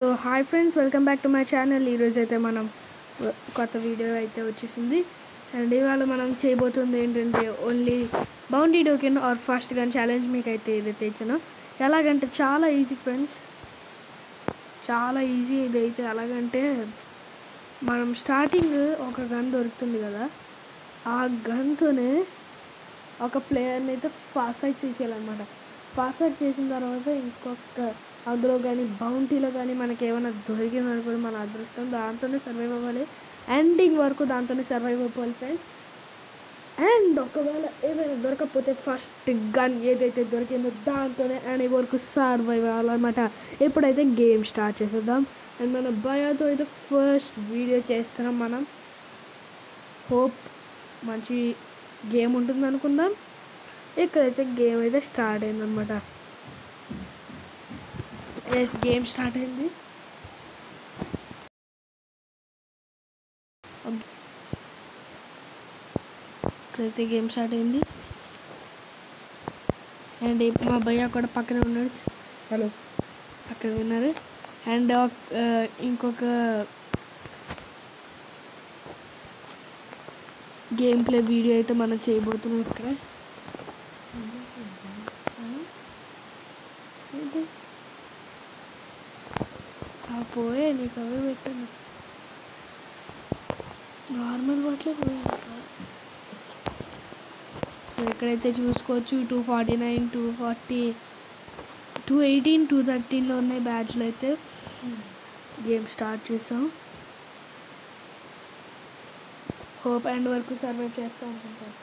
So hi friends welcome back to my channel ఈరోజు అయితే మనం వ- కొత్త వీడియో అయితే వచ్చేసింది అండ్ ఇవాళ మనం చేయబోతుంది ఏంటంటే only bounty token or fast gun challenge మీకు అయితే ఏదైతే ఇచ్చానో ఎలాగంటే చాలా ఈజీ ఫ్రెండ్స్ చాలా ఈజీ ఇదైతే ఎలాగంటే మనం స్టార్టింగ్ ఒక గన్ దొరుకుతుంది కదా ఆ గన్తోనే ఒక ప్లేయర్ని అయితే పాస్ అవుట్ చేసేయాలన్నమాట పాస్ అవుట్ చేసిన తర్వాత ఇంకొక అందులో కానీ బౌంటీలో కానీ మనకి ఏమైనా దొరికింది అనుకోండి మన అదృష్టం దాంతోనే సర్వైవ్ అవ్వాలి ఎండింగ్ వరకు దాంతోనే సర్వైవ్ అవ్వాలి ఫ్రెండ్స్ అండ్ ఒకవేళ ఏదైనా దొరకకపోతే ఫస్ట్ గన్ ఏదైతే దొరికిందో దాంతోనే అండ్ వరకు సర్వైవ్ అవ్వాలన్నమాట ఇప్పుడైతే గేమ్ స్టార్ట్ చేసేద్దాం అండ్ మన భయాతో అయితే ఫస్ట్ వీడియో చేస్తున్నాం మనం హోప్ మంచి గేమ్ ఉంటుంది అనుకుందాం ఇక్కడైతే గేమ్ అయితే స్టార్ట్ అయిందనమాట ఎస్ గేమ్ స్టార్ట్ అయింది Okay. ఇక్కడైతే గేమ్ స్టార్ట్ అయింది అండ్ ఇప్పుడు మా భయ్య కూడా పక్కనే ఉన్నాడు హలో అక్కడ ఉన్నారు అండ్ ఇంకొక గేమ్ ప్లే వీడియో అయితే మనం చేయబోతున్నాం ఇక్కడ ఏంటి? ఆ పోయే నీకు అవే పెట్టాను నార్మల్ వాటిలో పోయాను సార్ సో ఇక్కడైతే చూసుకోవచ్చు two forty nine two forty two eighteen two థర్టీన్లో ఉన్నాయి బ్యాచ్లు అయితే గేమ్ స్టార్ట్ చేసాం హోప్ అండ్ వరకు సర్వైవ్ చేస్తాం అనుకుంటాను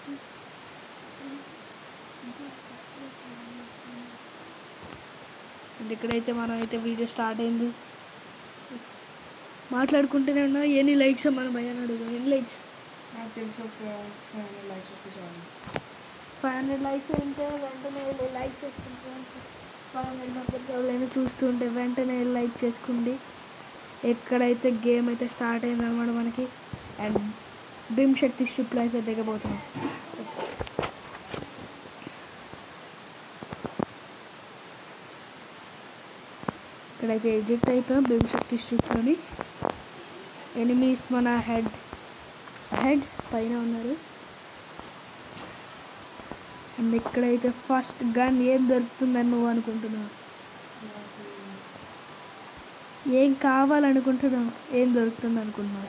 అండ్ ఇక్కడైతే మనం అయితే వీడియో స్టార్ట్ అయింది మాట్లాడుకుంటూనే ఉన్నా ఎన్ని లైక్స్ మన భయాన్ని అడుగు ఎన్ని లైక్స్ నాకు తెలిసి ఒక ఫైవ్ హండ్రెడ్ లైక్స్ వస్తే చాలు ఫైవ్ హండ్రెడ్ లైక్స్ ఉంటే వెంటనే వెళ్ళి లైక్ చేసుకుంటాం ఫైవ్ హండ్రెడ్ మెంబర్స్ ఎవరైనా చూస్తుంటే వెంటనే వెళ్ళి లైక్ చేసుకోండి ఎక్కడైతే గేమ్ అయితే స్టార్ట్ అయిందన్నమాట మనకి అండ్ భీమ్ శక్తి స్ట్రిప్లో అయితే దిగబోతున్నాం ఇక్కడైతే ఎజెక్ట్ అయిపోయాం భీమ్ శక్తి స్ట్రిప్లోని ఎనిమీస్ మన హెడ్ హెడ్ పైన ఉన్నారు అండ్ ఇక్కడైతే ఫస్ట్ గన్ ఏం దొరుకుతుందని నువ్వు అనుకుంటున్నావు ఏం కావాలనుకుంటున్నావు ఏం దొరుకుతుంది అనుకుంటున్నావు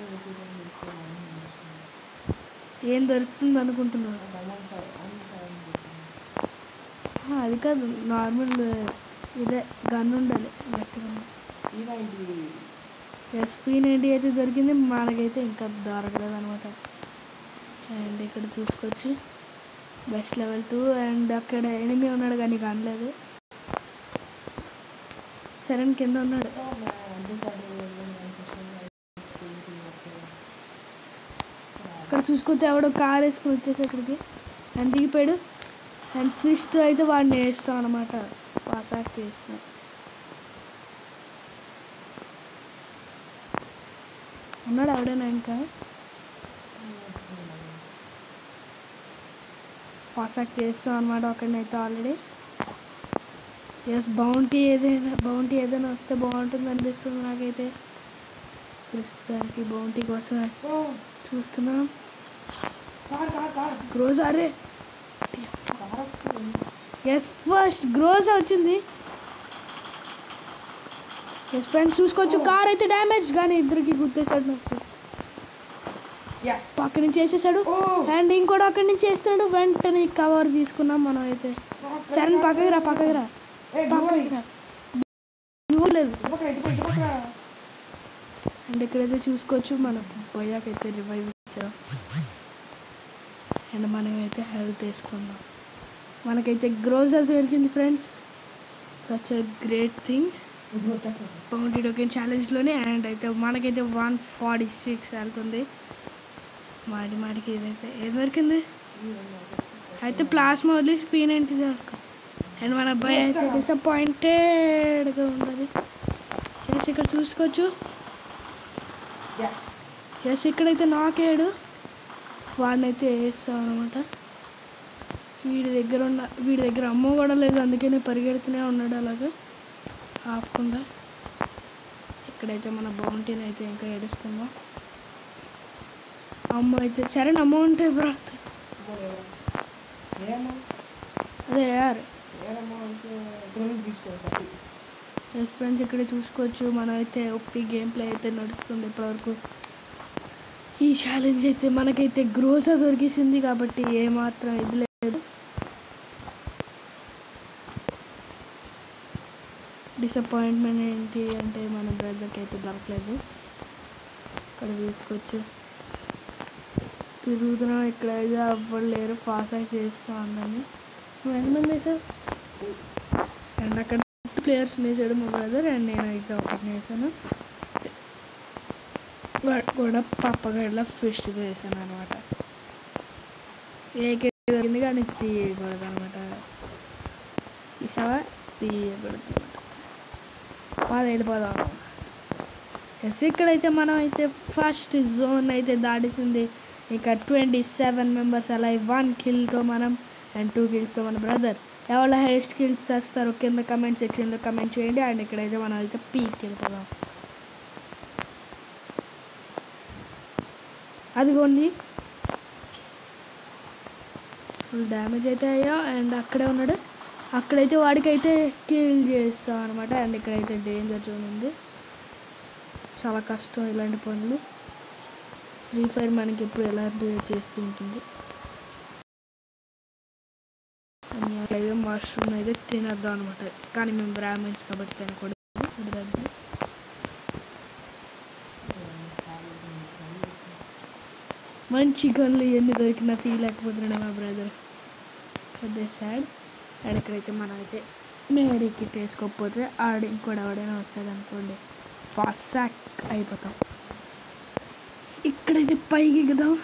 ఏం దొరుకుతుంది అనుకుంటున్నావు ఆ, అది కాదు నార్మల్ ఇదే గన్ ఉండాలి గట్టిగా ఎస్పీ నైంటీ అయితే దొరికింది మనకైతే ఇంకా దొరకలేదు అనమాట అండ్ ఇక్కడ చూసుకోవచ్చు బెస్ట్ లెవెల్ టూ అండ్ అక్కడ ఎనిమి ఉన్నాడు కానీ నీకు అనలేదు చరణ్ కింద ఉన్నాడు ఇక్కడ చూసుకొచ్చి ఎవడో కార్ వేసుకుని వచ్చేసి ఇక్కడికి అండ్ దిగిపోయాడు అండ్ ట్విస్ట్ అయితే వాడిని వేస్తాం అనమాట పాసాక్ చేస్తాం ఉన్నాడు ఎవడైనా ఇంకా పాసాక్ చేస్తాం అనమాట ఒకడినైతే ఆల్రెడీ ఎస్ బౌంటీ ఏదైనా బౌంటీ ఏదైనా వస్తే బాగుంటుంది అనిపిస్తుంది నాకైతే ప్రస్తుతానికి బౌంటీ కోసం చూస్తున్నాం గ్రోజ్ అరే ఎస్ ఫస్ట్ గ్రోజ్ వచ్చింది ఎస్ ఫ్రెండ్స్ చూసుకోవచ్చు కార్ అయితే డ్యామేజ్ కానీ ఇద్దరికి గుర్తేసాడు నాకు ఎస్ పక్క నుంచి వేసేసాడు అండ్ ఇంకోటి అక్కడి నుంచి వేస్తున్నాడు వెంటనే కవర్ తీసుకున్నాం మనం అయితే చరణ్ పక్కకి రా పక్కకి రా పక్కకి రా నువ్వు లేదు అండ్ ఇక్కడైతే చూసుకోవచ్చు మన పోయాకైతే రివైవ్ ఇచ్చాం అండ్ మనం అయితే హెల్త్ వేసుకుందాం మనకైతే గ్రోసెస్ దొరికింది friends such a great thing boundary token ఛాలెంజ్లోనే అండ్ అయితే మనకైతే వన్ ఫార్టీ సిక్స్ వెళ్తుంది మాడి మాడికి ఏదైతే ఏం దొరికింది అయితే ప్లాస్మా వదిలి స్పీన్ ఏంటి దొరక అండ్ మన అబ్బాయి అయితే డిసప్పాయింటెడ్గా ఉన్నది ఎస్ ఇక్కడ చూసుకోవచ్చు ఎస్ ఎస్ ఇక్కడైతే నాకేడు వాడినైతే వేస్తాం అనమాట వీడి దగ్గర ఉన్న వీడి దగ్గర అమ్మ కూడా లేదు అందుకనే పరిగెడుతూనే ఉన్నాడు అలాగా ఆపకుండా ఇక్కడైతే మన బౌంటీని అయితే ఇంకా ఏడుసుకుందాం అమ్మ అయితే చరణ్ అమౌంట్ బ్రాత్ ఏమో అదే యార్ ఏమో అంటే డ్రోన్ తీసుకోవాలి ఎస్ ఫ్రెండ్స్ ఇక్కడ చూసుకోవచ్చు మనం అయితే ఒప్పి గేమ్ ప్లే అయితే నడుస్తుంది ఇప్పటివరకు ఈ ఛాలెంజ్ అయితే మనకైతే గ్రోసా దొరికిసింది కాబట్టి ఏమాత్రం ఇది లేదు డిసప్పాయింట్మెంట్ ఏంటి అంటే మన బ్రదర్కి అయితే దొరకలేదు ఇక్కడ తీసుకొచ్చి తిరుగుతున్నాం ఇక్కడ అయితే అవ్వడు లేరు పాస్ అయితే చేస్తా ఉందని నువ్వు ఎంతమంది వేసావు అండ్ అక్కడ ప్లేయర్స్ వేసాడు మా బ్రదర్ అండ్ నేను అయితే ఒకటి వేసాను వాడు కూడా పప్పగడ్ల ఫిస్ట్ వేసాను అనమాట ఏకే దొరికింది కానీ తీయకూడదు అనమాట ఈసావా తీయకూడదు అనమాట పది వెళ్ళిపోదాం ఎస్ ఇక్కడైతే మనం అయితే ఫస్ట్ జోన్ అయితే దాటిసింది ఇంకా ట్వంటీ సెవెన్ మెంబర్స్ అలా వన్ కిల్తో మనం అండ్ టూ కిల్స్తో మన బ్రదర్ ఎవరు హైయెస్ట్ కిల్స్ చేస్తారో కింద కమెంట్ సెక్షన్లో కమెంట్ చేయండి అండ్ ఇక్కడైతే మనం అయితే పీక్ వెళ్ళిపోదాం అదిగోండి ఫుల్ డ్యామేజ్ అయితే అయ్యా అండ్ అక్కడే ఉన్నాడు అక్కడైతే వాడికైతే కిల్ చేస్తాం అనమాట అండ్ ఇక్కడైతే డేంజర్ జోన్ ఉంది చాలా కష్టం ఇలాంటి పనులు ఫ్రీ ఫైర్ మనకి ఎప్పుడు ఎలాంటివి చేస్తూ ఉంటుంది అని అలాగే మష్రూమ్ అయితే తినద్దాం అనమాట కానీ మేము బ్రాహ్మిన్స్ కాబట్టి తినకూడదు వదిలేద్దాం. మంచి గన్లు ఎన్ని దొరికినా తీయలేకపోతున్నాడు మా బ్రదర్ పెద్ద సాడ్ అండ్ ఇక్కడైతే మనం అయితే మేడీకి వేసుకోకపోతే ఆడి ఇంకోటి ఎవడైనా వచ్చాడు అనుకోండి ఫాస్ట్ సాక్ అయిపోతాం ఇక్కడైతే పైకి ఎక్కుదాం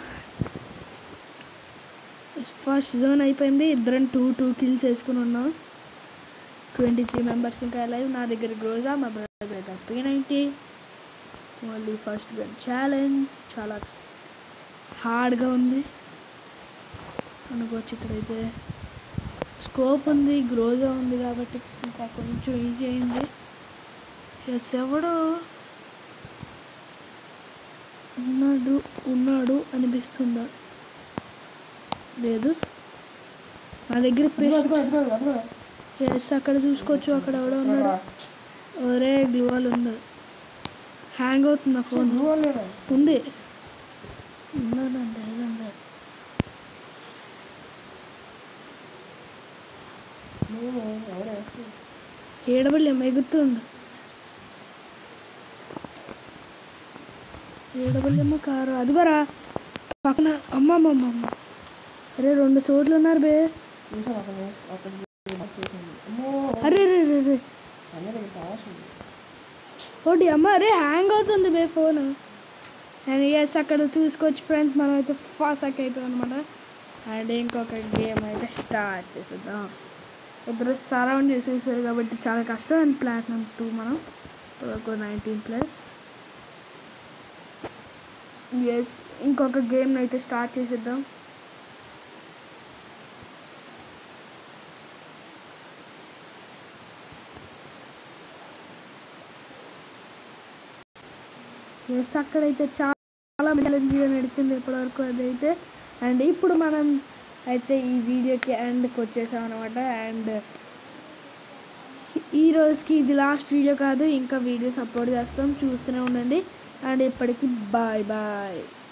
ఫస్ట్ జోన్ అయిపోయింది ఇద్దరం టూ టూ కిల్స్ వేసుకుని ఉన్నాం ట్వంటీ త్రీ మెంబర్స్ ఇంకా లైవ్ నా దగ్గర గ్రోజా మా బ్రదర్ అయితే పీ నైంటీ మళ్ళీ ఫస్ట్ గన్ ఛాలెంజ్ చాలా హార్డ్గా ఉంది అనుకోవచ్చు ఇక్కడైతే స్కోప్ ఉంది గ్రోజా ఉంది కాబట్టి ఇంకా కొంచెం ఈజీ అయింది ఎస్ ఎవడో ఉన్నాడు ఉన్నాడు అనిపిస్తుందా లేదు నా దగ్గర ఎస్ అక్కడ చూసుకోవచ్చు అక్కడ ఎవడో ఉన్నాడు ఒరే గ్లూవాల్ ఉంది హ్యాంగ్ అవుతుంది నా ఫోన్ ఉంది ఉన్నాడండి ఏదండి ఏడబల్లి ఎగురుతుండు ఏడబల్లి కారు అదిగోరా పక్కన అమ్మ అమ్మ అమ్మ అమ్మ అరే రెండు చోట్ల ఉన్నారు బే అరే రే రే రే ఒకటి అమ్మ అరే హ్యాంగ్ అవుతుంది బే ఫోన్ అండ్ ఎస్ అక్కడ చూసుకోవచ్చు ఫ్రెండ్స్ మనం అయితే ఫాస్ట్ అక్ అవుతాం అనమాట అండ్ ఇంకొక గేమ్ అయితే స్టార్ట్ చేసేద్దాం ఇద్దరు సరౌండ్ చేసేసారు కాబట్టి చాలా కష్టం అండ్ ప్లాటినం టూ మనం ఒక నైన్టీన్ ప్లస్ ఎస్ ఇంకొక గేమ్ అయితే స్టార్ట్ చేసేద్దాం ఎస్ అక్కడైతే చాలా ఛాలెంజ్గా నడిచింది ఇప్పటివరకు అదైతే అండ్ ఇప్పుడు మనం అయితే ఈ వీడియోకి ఎండ్కి వచ్చేసాం అనమాట అండ్ ఈ రోజుకి ఇది లాస్ట్ వీడియో కాదు ఇంకా వీడియోస్ అప్లోడ్ చేస్తాం చూస్తూనే ఉండండి అండ్ ఇప్పటికి బాయ్ బాయ్